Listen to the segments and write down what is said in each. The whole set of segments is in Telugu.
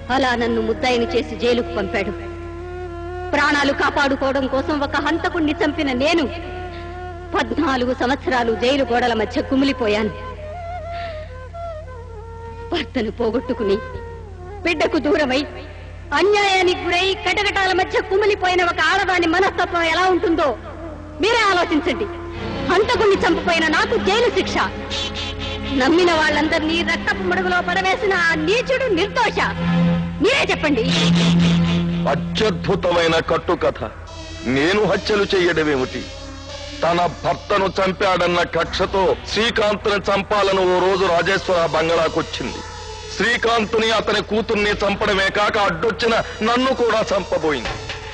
అలా నన్ను ముద్దాయిని చేసి జైలుకు పంపాడు ప్రాణాలు కాపాడుకోవడం కోసం ఒక హంతకుణ్ణి చంపిన నేను పద్నాలుగు సంవత్సరాలు జైలు గోడల మధ్య కుమిలిపోయాను భర్తను పోగొట్టుకుని బిడ్డకు దూరమై అన్యాయానికి గురై కటకటాల మధ్య కుమిలిపోయిన ఒక ఆడదాని మనస్తత్వం ఎలా ఉంటుందో మీరే ఆలోచించండి హంతకుణ్ణి చంపిపోయిన నాకు జైలు శిక్ష నమ్మిన వాళ్ళందరినీ రక్తపు మడుగులో పడవేసిన ఆ నీచుడు నిర్దోష మీరే చెప్పండి అత్యద్భుతమైన కట్టుకథ నేను హత్యలు చెయ్యడమేమిటి తన భర్తను చంపాడన్న కక్షతో శ్రీకాంత్ని చంపాలని ఓ రోజు రాజేశ్వర బంగళాకొచ్చింది శ్రీకాంత్ని అతని కూతుర్ని చంపడమే కాక అడ్డొచ్చిన నన్ను కూడా చంపబోయింది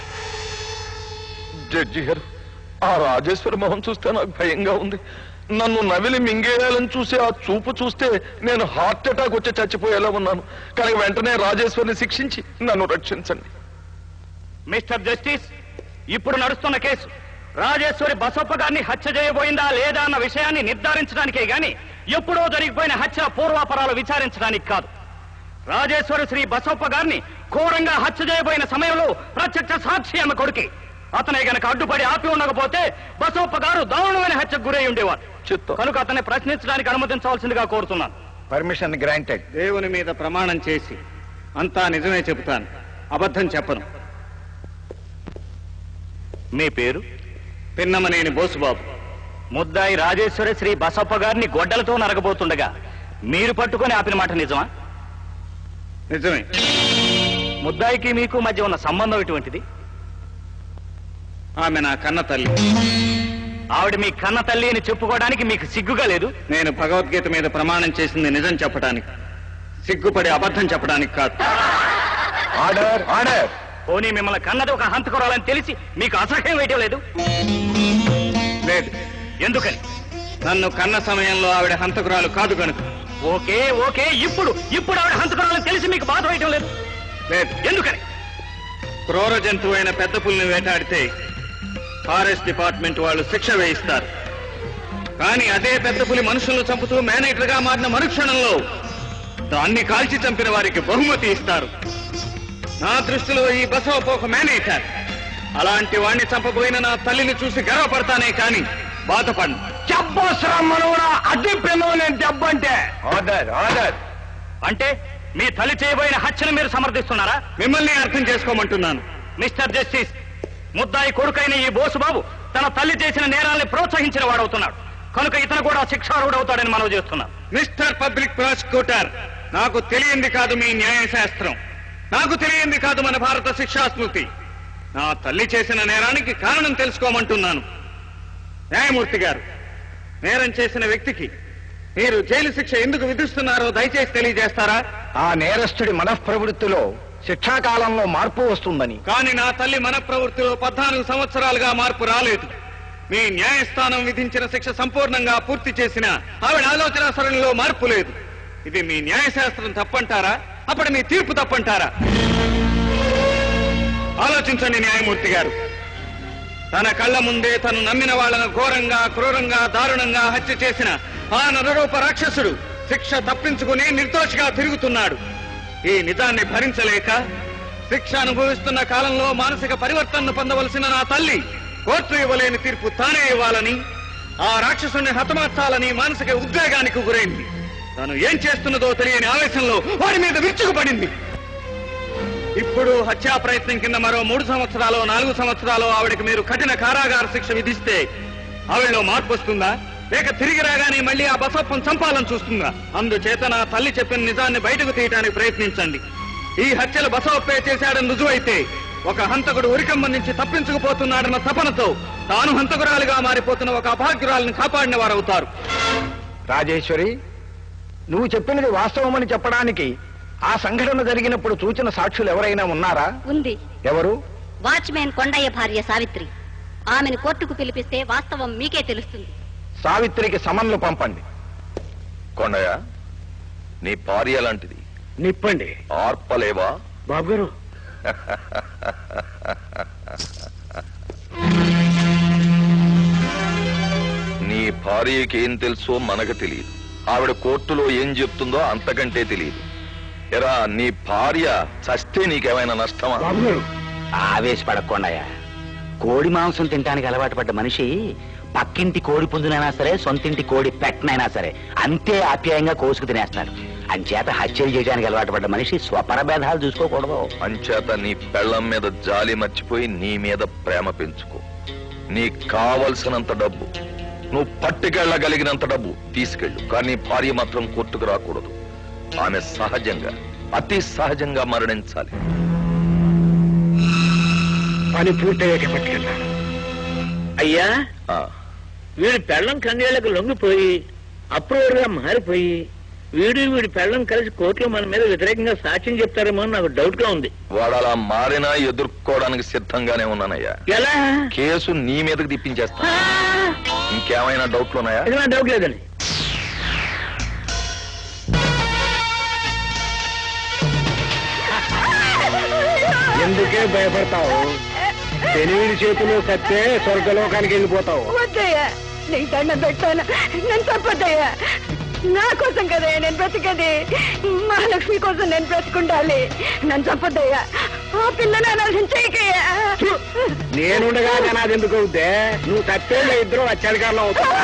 జడ్జి గారు ఆ రాజేశ్వర మొహం చూస్తే నాకు భయంగా ఉంది నన్ను నవిలి మింగేయాలని చూసి ఆ చూపు చూస్తే నేను హార్ట్ అటాక్ వచ్చి చచ్చిపోయేలా ఉన్నాను కానీ వెంటనే రాజేశ్వరిని శిక్షించి నన్ను రక్షించండి మిస్టర్ జస్టిస్ ఇప్పుడు నడుస్తున్న కేసు రాజేశ్వరి బసప్ప గారిని హత్య చేయబోయిందా లేదా అన్న విషయాన్ని నిర్ధారించడానికే గాని ఎప్పుడో జరిగిపోయిన హత్య పూర్వాపరాలు విచారించడానికి కాదు రాజేశ్వరి శ్రీ బసప్ప గారిని ఘోరంగా హత్య చేయబోయిన సమయంలో ప్రత్యక్ష సాక్షి ఆమె కొడుకి అతనే గనక అడ్డుపడి ఆపి ఉండకపోతే బసప్ప గారు దారుణమైన హత్యకు గురై ఉండేవారు చిత్తం. కనుక అతన్ని ప్రశ్నించడానికి అనుమతించవలసిందిగా కోరుతున్నాను పర్మిషన్ గ్రాంటెడ్ దేవుని మీద ప్రమాణం చేసి అంతా నిజమే చెబుతాను అబద్ధం చెప్పను మీ పేరు పిన్నమనేని బోసుబాబు ముద్దాయి రాజేశ్వరి శ్రీ బసప్ప గారిని గొడ్డలతో నరగబోతుండగా మీరు పట్టుకొని ఆపిన మాట నిజమా నిజమే ముద్దాయికి మీకు మధ్య ఉన్న సంబంధం ఎటువంటిది ఆమె నా కన్న తల్లి ఆవిడ మీ కన్న తల్లి అని చెప్పుకోవడానికి మీకు సిగ్గుగా లేదు నేను భగవద్గీత మీద ప్రమాణం చేసింది నిజం చెప్పడానికి సిగ్గుపడి అబద్ధం చెప్పడానికి కాదు ఆర్డర్ ఆర్డర్ పోనీ మిమ్మల్ని కన్నది ఒక హంతకురాలని తెలిసి మీకు అసహ్యం వేయటం లేదు లేదు ఎందుకని నన్ను కన్న సమయంలో ఆవిడ హంతకురాలు కాదు కనుక ఓకే ఓకే ఇప్పుడు ఇప్పుడు ఆవిడ హంతకురాలని తెలిసి మీకు బాధ వేయటం లేదు లేదు ఎందుకని క్రూర జంతువు అయిన పెద్ద పుల్ని వేటాడితే ఫారెస్ట్ డిపార్ట్మెంట్ వాళ్ళు శిక్ష వేయిస్తారు కానీ అదే పెద్ద పులి మనుషులను చంపుతూ మేనేటర్ గా మారిన మరుక్షణంలో దాన్ని కాల్చి చంపిన వారికి బహుమతి ఇస్తారు నా దృష్టిలో ఈ బసవప్ప ఒక మేనేటర్ అలాంటి వాణ్ణి చంపబోయిన నా తల్లిని చూసి గర్వపడతానే కాని బాధపడను చెప్పోసరం మనవడా అడ్డి పిల్లో నేను దెబ్బంటే ఆర్డర్ ఆర్డర్ అంటే మీ తల్లి చేయబోయిన హత్యను మీరు సమర్థిస్తున్నారా మిమ్మల్ని అర్థం చేసుకోమంటున్నాను మిస్టర్ జస్టిస్ ముద్దాయి కొడుకైన ఈ బోసుబాబు తన తల్లి చేసిన నేరాల్ని ప్రోత్సహించిన వాడవుతున్నాడు కనుక ఇతను కూడా శిక్షార్హుడవుతాడని మనవి చేస్తున్నాం మిస్టర్ పబ్లిక్ ప్రాసిక్యూటర్ నాకు తెలియంది కాదు మీ న్యాయశాస్త్రం నాకు తెలియంది కాదు మన భారత శిక్షా స్మృతి నా తల్లి చేసిన నేరానికి కారణం తెలుసుకోమంటున్నాను న్యాయమూర్తి గారు నేరం చేసిన వ్యక్తికి మీరు జైలు శిక్ష ఎందుకు విధిస్తున్నారో దయచేసి తెలియజేస్తారా ఆ నేరస్తుడి మనఃప్రవృత్తిలో శిక్షాకాలంలో మార్పు వస్తుందని కానీ నా తల్లి మన ప్రవృత్తిలో పద్నాలుగు సంవత్సరాలుగా మార్పు రాలేదు మీ న్యాయస్థానం విధించిన శిక్ష సంపూర్ణంగా పూర్తి చేసిన ఆవిడ ఆలోచన సరళిలో మార్పు లేదు ఇది మీ న్యాయశాస్త్రం తప్పంటారా అప్పుడు మీ తీర్పు తప్పంటారా ఆలోచించండి న్యాయమూర్తి గారు తన కళ్ళ ముందే తను నమ్మిన వాళ్ళను ఘోరంగా క్రూరంగా దారుణంగా హత్య చేసిన ఆ నరరూప రాక్షసుడు శిక్ష తప్పించుకుని నిర్దోషిగా తిరుగుతున్నాడు ఈ నిజాన్ని భరించలేక శిక్ష అనుభవిస్తున్న కాలంలో మానసిక పరివర్తనను పొందవలసిన నా తల్లి కోర్టు ఇవ్వలేని తీర్పు తానే ఇవ్వాలని ఆ రాక్షసుని హతమార్చాలని మానసిక ఉద్వేగానికి గురైంది తాను ఏం చేస్తున్నదో తెలియని ఆవేశంలో వారి మీద విరుచుకుపడింది ఇప్పుడు హత్యా ప్రయత్నం కింద మరో మూడు సంవత్సరాలు నాలుగు సంవత్సరాలు ఆవిడకి మీరు కఠిన కారాగార శిక్ష విధిస్తే ఆవిడలో మార్పు వస్తుందా లేక తిరిగి రాగానే మళ్ళీ ఆ బసప్పను చంపాలని చూస్తుందా అందుచేత నా తల్లి చెప్పిన నిజాన్ని బయటకు తీయడానికి ప్రయత్నించండి ఈ హత్యలు బసవప్పే చేశాడని రుజువైతే ఒక హంతకుడు ఉరికంబం నుంచి తప్పించుకుపోతున్నాడన్న తపనతో తాను హంతకురాలిగా మారిపోతున్న ఒక అభాగ్యురాలను కాపాడిన వారవుతారు రాజేశ్వరి నువ్వు చెప్పినది వాస్తవమని చెప్పడానికి ఆ సంఘటన జరిగినప్పుడు చూచిన సాక్షులు ఎవరైనా ఉన్నారా ఉంది ఎవరు వాచ్మెన్ కొండయ్య భార్య సావిత్రి ఆమెను కోర్టుకు పిలిపిస్తే వాస్తవం మీకే తెలుస్తుంది సావిత్రికి సమన్లు పంపండి కొండయ్య నీ భార్య లాంటిది నిప్పండి ఆర్పలేవా బాబు గారు నీ భార్యకి ఏం తెలుసో మనకు తెలియదు ఆవిడ కోర్టులో ఏం చెప్తుందో అంతకంటే తెలియదు ఎరా నీ భార్య చస్తే నీకేమైనా నష్టమా బాబు గారు ఆవేశపడకుండాయా కోడి మాంసం తినడానికి అలవాటు పడ్డ మనిషి పక్కింటి కోడి పుంజునైనా సరే సొంతింటి కోడి పెట్టనైనా సరే అంతే ఆప్యాయంగా కోసుకు తినేస్తున్నాడు అంచేత హత్యలు చేయడానికి అలవాటు పడ్డ మనిషి స్వపర భేదాలు చూసుకోకూడదు అంచేత నీ పెళ్ళం మీద జాలి మర్చిపోయి నీ మీద ప్రేమ పెంచుకో నీకు కావలసినంత డబ్బు నువ్వు పట్టుకెళ్ళగలిగినంత డబ్బు తీసుకెళ్ళు కానీ భార్య మాత్రం కోర్టుకు రాకూడదు ఆమె సహజంగా అతి సహజంగా మరణించాలి పని పూర్తయ్యాక పట్టుకెళ్తాను అయ్యా ఆ, వీడి పెళ్ళం కన్నీళ్లకు లొంగిపోయి అప్రూవర్గా మారిపోయి వీడు వీడి పెళ్ళం కలిసి కోర్టులో మన మీద వ్యతిరేకంగా సాక్ష్యం చెప్తారేమో అని నాకు డౌట్ గా ఉంది వాడు అలా మారినా ఎదుర్కోవడానికి సిద్ధంగానే ఉన్నానయ్యా ఎలా కేసు నీ మీదకి తిప్పించేస్తా ఇంకేమైనా డౌట్లు ఉన్నాయా అది నా డౌట్ లేదండి ఎందుకే భయపడతావు తెలివిడి చేతిలో సత్తే స్వర్గలోకానికి వెళ్ళిపోతావు వద్దయ్యా నీకు దండం పెట్టాను నేను తప్పద్దయ్యా నా కోసం కదయ్యా నేను బ్రతికది మహాలక్ష్మి కోసం నేను బ్రతుకుండాలి నన్ను చంపొద్దయ్యా ఆ పిల్లని అనాల్సిన చేయకయ్యా నేనుండగా నాది ఎందుకు అవుద్దే నువ్వు సత్తే ఇద్దరు అత్యధికారులు అవుతావు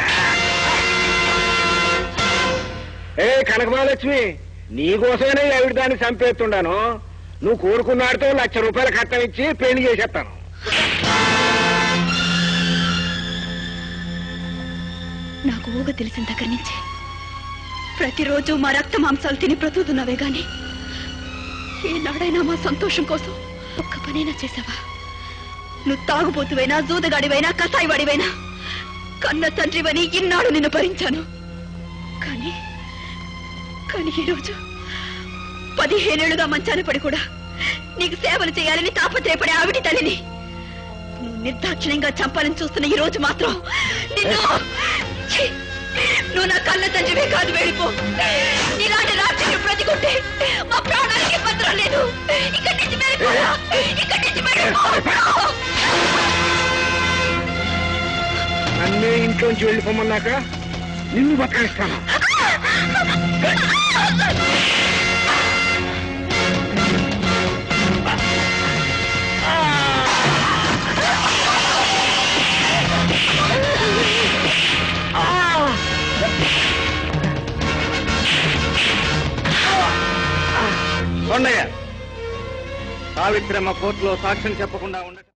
ఏ కనకమహాలక్ష్మి నీకోసమే ఆవిడ దాన్ని చంపేస్తుండాను నువ్వు కోరుకున్నాడితో లక్ష రూపాయలు కట్టం ఇచ్చి పెళ్లి చేసేస్తాను నాకు ఊగ తెలిసిన దగ్గర నుంచి ప్రతిరోజు మా రక్త మాంసాలు తిని బ్రతుకుతున్నావే గాని ఏనాడైనా మా సంతోషం కోసం ఒక్క పనైనా చేసావా నువ్వు తాగుబోతువైనా జూదగాడివైనా కసాయివాడివైనా కన్న తండ్రివని ఇన్నాడు నిన్ను భరించాను కానీ కానీ ఈరోజు పదిహేనేళ్లుగా మంచాన పడి కూడా నీకు సేవలు చేయాలని తాపత్రయపడే ఆవిడి తల్లిని నువ్వు నిర్దాక్షిణ్యంగా చంపాలని చూస్తున్న ఈ రోజు మాత్రం నిన్ను ఛీ! నువ్వు నా కళ్ళ తండ్రివే కాదు వెళ్ళిపో నీలాంటి రాత్రి బ్రతికుంటే మా ప్రాణానికి భద్రం లేదు ఇక్కడి నుంచి వెళ్ళిపోరా ఇక్కడి నుంచి వెళ్ళిపో నన్నే ఇంట్లోంచి వెళ్ళిపోమన్నాక నిన్ను బతకనిస్తాను కొండయ్య సావిత్రమ్మ కోర్టులో సాక్ష్యం చెప్పకుండా ఉండటం